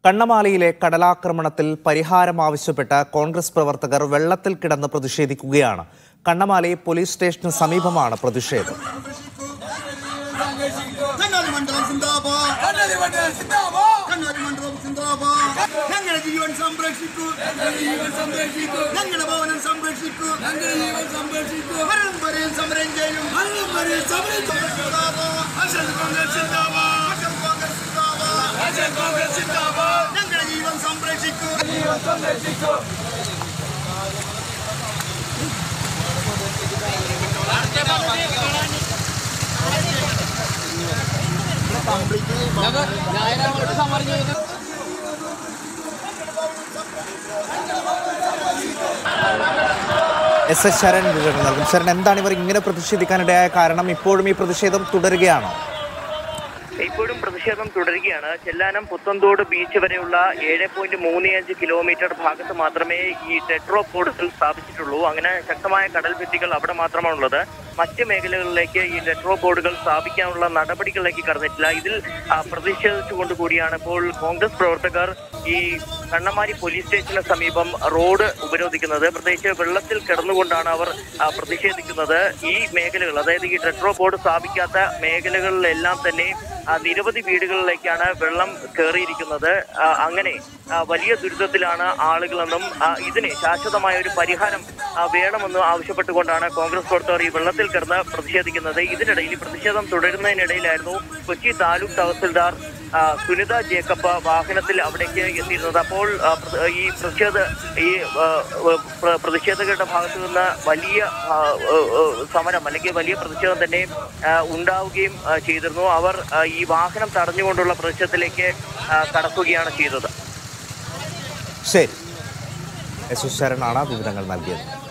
കണ്ണമാലിയിലെ കടലാക്രമണത്തിൽ പരിഹാരം ആവശ്യപ്പെട്ട് കോൺഗ്രസ് പ്രവർത്തകർ വെള്ളത്തിൽ കിടന്ന് പ്രതിഷേധിക്കുകയാണ് കണ്ണമാലി പോലീസ് സ്റ്റേഷന് സമീപമാണ് പ്രതിഷേധം കണ്ണാടി മണ്ഡലം സിന്ദാബാദ് കണ്ണാടി മണ്ഡലം സിന്ദാബാദ് കണ്ണാടി മണ്ഡലം സിന്ദാബാദ് ഞങ്ങളുടെ ജീവൻ സംരക്ഷിക്കൂ ഞങ്ങളുടെ ജീവൻ സംരക്ഷിക്കൂ ഞങ്ങളുടെ ഭവനം സംരക്ഷിക്കൂ ഞങ്ങളുടെ ജീവൻ സംരക്ഷിക്കൂ മരണം വരെയും സമരം ചെയ്യും മരണം വരെ സമരം ചെയ്യും. അശൽ കോൺഗ്രസ് സിന്ദാബാദ് അശൽ കോൺഗ്രസ് സിന്ദാബാദ് അജയ് കോൺഗ്രസ് സിന്ദാബാദ് ഞങ്ങളുടെ ജീവൻ സംരക്ഷിക്കൂ ജീവൻ സംരക്ഷിക്കൂ എസ് എസ് ശരൺ വിവരങ്ങൾ നൽകും ശരൺ എന്താണ് ഇവർ ഇങ്ങനെ പ്രതിഷേധിക്കാനിടയായ കാരണം ഇപ്പോഴും ഈ പ്രതിഷേധം തുടരുകയാണോ ഇപ്പോഴും പ്രതിഷേധം തുടരുകയാണ് ചെല്ലാനം പുത്തന്തോട് ബീച്ച് വരെയുള്ള ഏഴ് പോയിന്റ് മൂന്ന് അഞ്ച് കിലോമീറ്റർ ഭാഗത്ത് മാത്രമേ ഈ ടെട്രോ പോർട്ടുകൾ സ്ഥാപിച്ചിട്ടുള്ളൂ അങ്ങനെ ശക്തമായ കടൽ ഭിത്തികൾ അവിടെ മാത്രമാണുള്ളത് മറ്റ് മേഖലകളിലേക്ക് ഈ ടെട്രോ ബോർഡുകൾ സ്ഥാപിക്കാനുള്ള നടപടികളിലേക്ക് കടന്നിട്ടില്ല ഇതിൽ ആ, പ്രതിഷേധിച്ചുകൊണ്ട് കൂടിയാണ് ഇപ്പോൾ കോൺഗ്രസ് പ്രവർത്തകർ ഈ കണ്ണമാരി പോലീസ് സ്റ്റേഷന് സമീപം റോഡ് ഉപരോധിക്കുന്നത് പ്രത്യേകിച്ച് വെള്ളത്തിൽ കിടന്നുകൊണ്ടാണ് അവർ ആ, പ്രതിഷേധിക്കുന്നത് ഈ മേഖലകൾ അതായത് ഈ ടെട്രോ ബോർഡ് സ്ഥാപിക്കാത്ത മേഖലകളിലെല്ലാം തന്നെ ആ, നിരവധി വീടുകളിലേക്കാണ് വെള്ളം കയറിയിരിക്കുന്നത് ആ, അങ്ങനെ ആ, വലിയ ദുരിതത്തിലാണ് ആളുകളെന്നും ആ, ഇതിന് ശാശ്വതമായ ഒരു പരിഹാരം ആ, വേണമെന്ന് ആവശ്യപ്പെട്ടുകൊണ്ടാണ് കോൺഗ്രസ് പ്രവർത്തകർ ഈ വെള്ളത്തിൽ കിടന്ന് പ്രതിഷേധിക്കുന്നത് ഇതിനിടയിൽ ഈ പ്രതിഷേധം തുടരുന്നതിനിടയിലായിരുന്നു കൊച്ചി താലൂക്ക് തഹസിൽദാർ ആ, സുനിത ജേക്കബ് വാഹനത്തിൽ അവിടേക്ക് എത്തിയിരുന്നത് അപ്പോൾ ആ, പ്ര- ഈ പ്രതിഷേധ ഈ ആ, പ്ര- പ്രതിഷേധകരുടെ ഭാഗത്തു നിന്ന് വലിയ ആ, ആ, ആ, സമരം അല്ലെങ്കിൽ വലിയ പ്രതിഷേധം തന്നെ ആ, ഉണ്ടാവുകയും ആ, ചെയ്തിരുന്നു അവർ ആ, ഈ വാഹനം തടഞ്ഞുകൊണ്ടുള്ള പ്രതിഷേധത്തിലേക്ക് ആ, കടക്കുകയാണ് ചെയ്തത് ശരി എസ് എസ് ശരണാണ് വിവരങ്ങൾ നൽകിയത്